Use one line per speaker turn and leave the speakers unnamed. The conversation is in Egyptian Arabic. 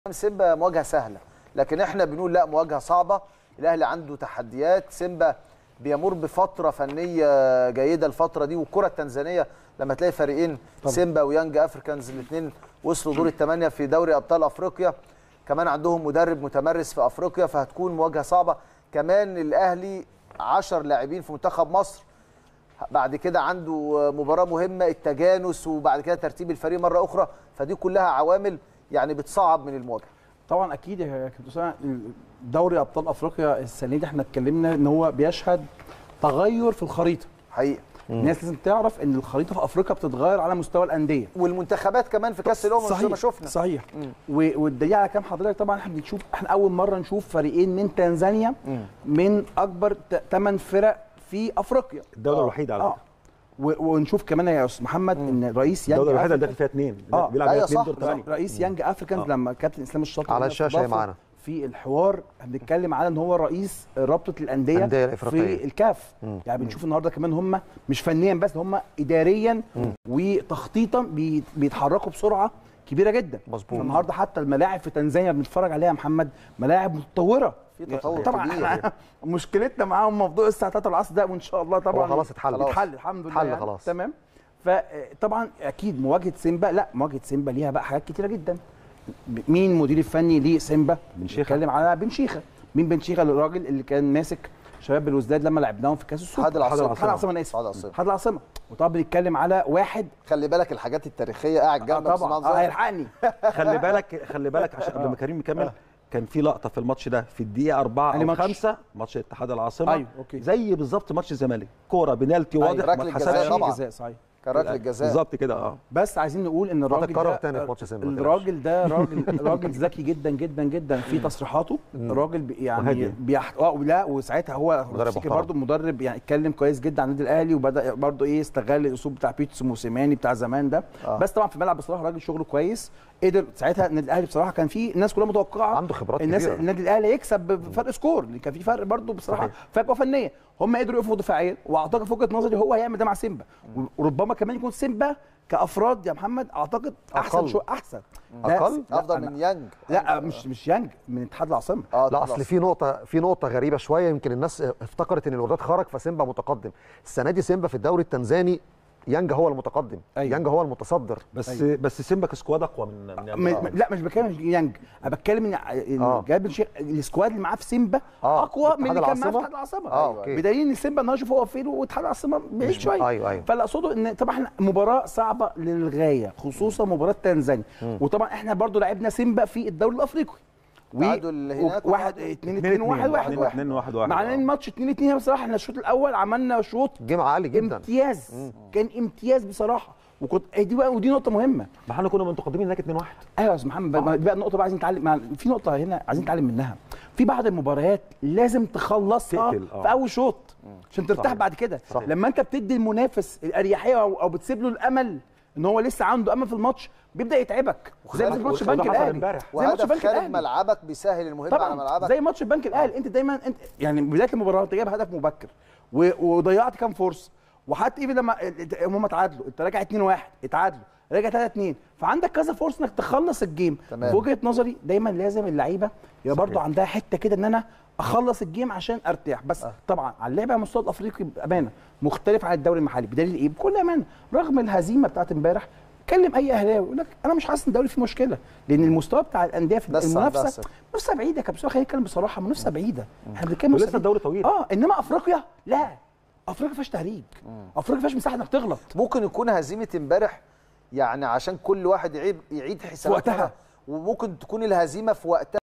سيمبا مواجهه سهله لكن احنا بنقول لا مواجهه صعبه الاهلي عنده تحديات سيمبا بيمر بفتره فنيه جيده الفتره دي والكره التنزانيه لما تلاقي فريقين
طبعا.
سيمبا ويانج افريكانز الاثنين وصلوا دور الثمانيه في دوري ابطال افريقيا كمان عندهم مدرب متمرس في افريقيا فهتكون مواجهه صعبه كمان الاهلي 10 لاعبين في منتخب مصر بعد كده عنده مباراه مهمه التجانس وبعد كده ترتيب الفريق مره اخرى فدي كلها عوامل يعني بتصعب من المواجهه
طبعا اكيد يا كابتن اسامه دوري ابطال افريقيا السنه دي احنا اتكلمنا ان هو بيشهد تغير في الخريطه
حقيقه
الناس لازم تعرف ان الخريطه في افريقيا بتتغير على مستوى الانديه
والمنتخبات كمان في كاس الامم زي ما شفنا
صحيح و- والدليل على كلام حضرتك طبعا احنا بنشوف احنا اول مره نشوف فريقين من تنزانيا من اكبر ثمان فرق في افريقيا
الدوله
آه.
الوحيده على
اه
فكره
و- ونشوف كمان يا استاذ محمد ان رئيس يانج
الدوله الوحيده اللي
أفريكانز-
داخل فيها اثنين
آه.
بيلعب
أيوة
فيها اثنين
صح.
دور ثمانيه
رئيس يانج افريكانز
آه.
لما كابتن اسلام الشاطر
على
هنا
الشاشة هي
استضافه
معانا.
في الحوار بنتكلم على ان هو رئيس رابطه الانديه
الأندية الإفريقية.
في الكاف يعني بنشوف النهارده كمان هم مش فنيا بس هم اداريا وتخطيطا بي- بيتحركوا بسرعه كبيره جدا
مظبوط.
النهارده حتى الملاعب في تنزانيا بنتفرج عليها يا محمد ملاعب متطوره
في تطور
طبعا
كبير.
احنا مشكلتنا معاهم موضوع الساعه 3 العصر ده وان شاء الله طبعا
هو خلاص اتحل.
اتحل الحمد لله
اتحل
يعني.
خلاص.
تمام فطبعا اكيد مواجهه سيمبا لا مواجهه سيمبا ليها بقى حاجات كتيره جدا ب- مين المدير الفني لسيمبا
بن شيخة.
بنتكلم على بن شيخه مين بن شيخه الراجل اللي كان ماسك شباب الوزداد لما لعبناهم في كاس السوبر
اتحاد العاصمة.
اتحاد العاصمه انا اسف
اتحاد العاصمة.
اتحاد العاصمه وطبعا بنتكلم على واحد
خلي بالك الحاجات التاريخيه قاعد
آه
جنبك
طبعا
سمعت
اه
زي-
هيلحقني
خلي بالك خلي بالك عشان قبل ما كريم يكمل كان في لقطه في الماتش ده في الدقيقه 4
أنهي
او
ماتش؟
5 ماتش اتحاد العاصمه
أيوة، أوكي.
زي بالظبط ماتش الزمالك كوره بنالتي
أيوة.
واضح
ركلة
ما
جزاء
اتحسبش
طبعا.
جزاء صحيح
كان ركله جزاء
بالظبط كده اه
بس عايزين نقول ان الراجل
هتتكرر
ده
تاني في ماتش سيمبا، ما
الراجل ده راجل راجل ذكي جدا جدا جدا في تصريحاته راجل بي- يعني
وهادي.
بيح... اه لا وساعتها هو
مدرب
افتكر
محترم.
برضه مدرب يعني اتكلم كويس جدا عن النادي الاهلي وبدا برضه ايه استغل الاسلوب بتاع بيتسو موسيماني بتاع زمان ده
آه.
بس طبعا في الملعب بصراحه راجل شغله كويس قدر ساعتها النادي الاهلي بصراحه كان في الناس كلها متوقعه
عنده خبرات
الناس
كبيرة.
النادي الاهلي يكسب بفرق سكور اللي كان في فرق برضه بصراحه
صحيح.
فجوه فنيه هم قدروا يقفوا دفاعيا واعتقد في وجهه نظري هو هيعمل ده مع سيمبا وربما كمان يكون سيمبا كافراد يا محمد اعتقد احسن
أقل.
شو احسن لا،
أقل؟
لا،
افضل
أنا-
من يانج
لا مش مش يانج من اتحاد العاصمه
اه
لا
خلاص.
اصل في نقطه في نقطه غريبه شويه يمكن الناس افتكرت ان الوداد خرج فسيمبا متقدم السنه دي سيمبا في الدوري التنزاني يانجا هو المتقدم
أيوة.
يانجا هو المتصدر
بس بس سيمبا كسكواد اقوى من من
م... م- لا مش بتكلم يانج انا بتكلم ان
آه.
إن جاب الشيخ السكواد اللي معاه في سيمبا
آه.
اقوى من
اتحاد
اللي كان معاه في
العاصمة؟
اتحاد العاصمه
آه، أوكي.
بدليل ان سيمبا النهارده شوف هو فين واتحاد العاصمه بعيد
مش-
شويه
أيوة، أيوة.
فاللي اقصده ان طبعا احنا مباراه صعبه للغايه خصوصا مباراه تنزانيا وطبعا احنا برضو لعبنا سيمبا في الدوري الافريقي و-
تعادل هناك
واحد اتنين اتنين واحد واحد
اتنين اتنين واحد واحد
مع ان الماتش 2 2 بصراحه احنا الشوط الاول عملنا شوط
جيم عالي جدا
امتياز كان امتياز بصراحه وكنت إيه دي بقى ودي نقطه مهمه
ما احنا كنا متقدمين هناك 2 1
ايوه يا استاذ محمد بقى, بقى النقطه بقى عايزين نتعلم مع- في نقطه هنا عايزين نتعلم منها في بعض المباريات لازم تخلصها
تقتل، آه.
في اول شوط عشان ترتاح
صحيح.
بعد كده
صح.
لما انت بتدي المنافس الاريحيه او, أو بتسيب له الامل ان هو لسه عنده امل في الماتش بيبدا يتعبك زي ما في ماتش
وده
البنك
حصل
الاهلي
امبارح.
زي ماتش
وهدف
البنك
خارج
الاهلي
ملعبك بيسهل المهمه على
طبعا
ملعبك
زي ماتش البنك الاهلي انت دايما انت يعني بدايه المباراه انت جايب هدف مبكر و- وضيعت كام فرصه وحتى ايفن لما هم اتعادلوا انت راجع 2 1 اتعادلوا راجع 3 2 فعندك كذا فرصه انك تخلص الجيم
تمام.
في وجهه نظري دايما لازم اللعيبه يبقى برضو
صحيح.
عندها حته كده ان انا اخلص الجيم عشان ارتاح بس
آه.
طبعا على اللعبه على المستوى الافريقي بامانه مختلف عن الدوري المحلي بدليل ايه بكل امانه رغم الهزيمه بتاعت امبارح كلم اي اهلاوي يقول لك انا مش حاسس ان الدوري فيه مشكله لان المستوى بتاع الانديه في
بس عندها
المنافسه
ثقة.
منافسه بعيده يا كابتن خلينا نتكلم بصراحه منافسه بعيده احنا بنتكلم
ولسه
منافسة
الدوري طويل.
اه انما افريقيا لا افريقيا فيهاش تهريج افريقيا فيهاش مساحه انك تغلط
ممكن يكون هزيمه امبارح يعني عشان كل واحد يعيد يعيد حساباتها
وقتها.
وممكن تكون الهزيمه في وقتها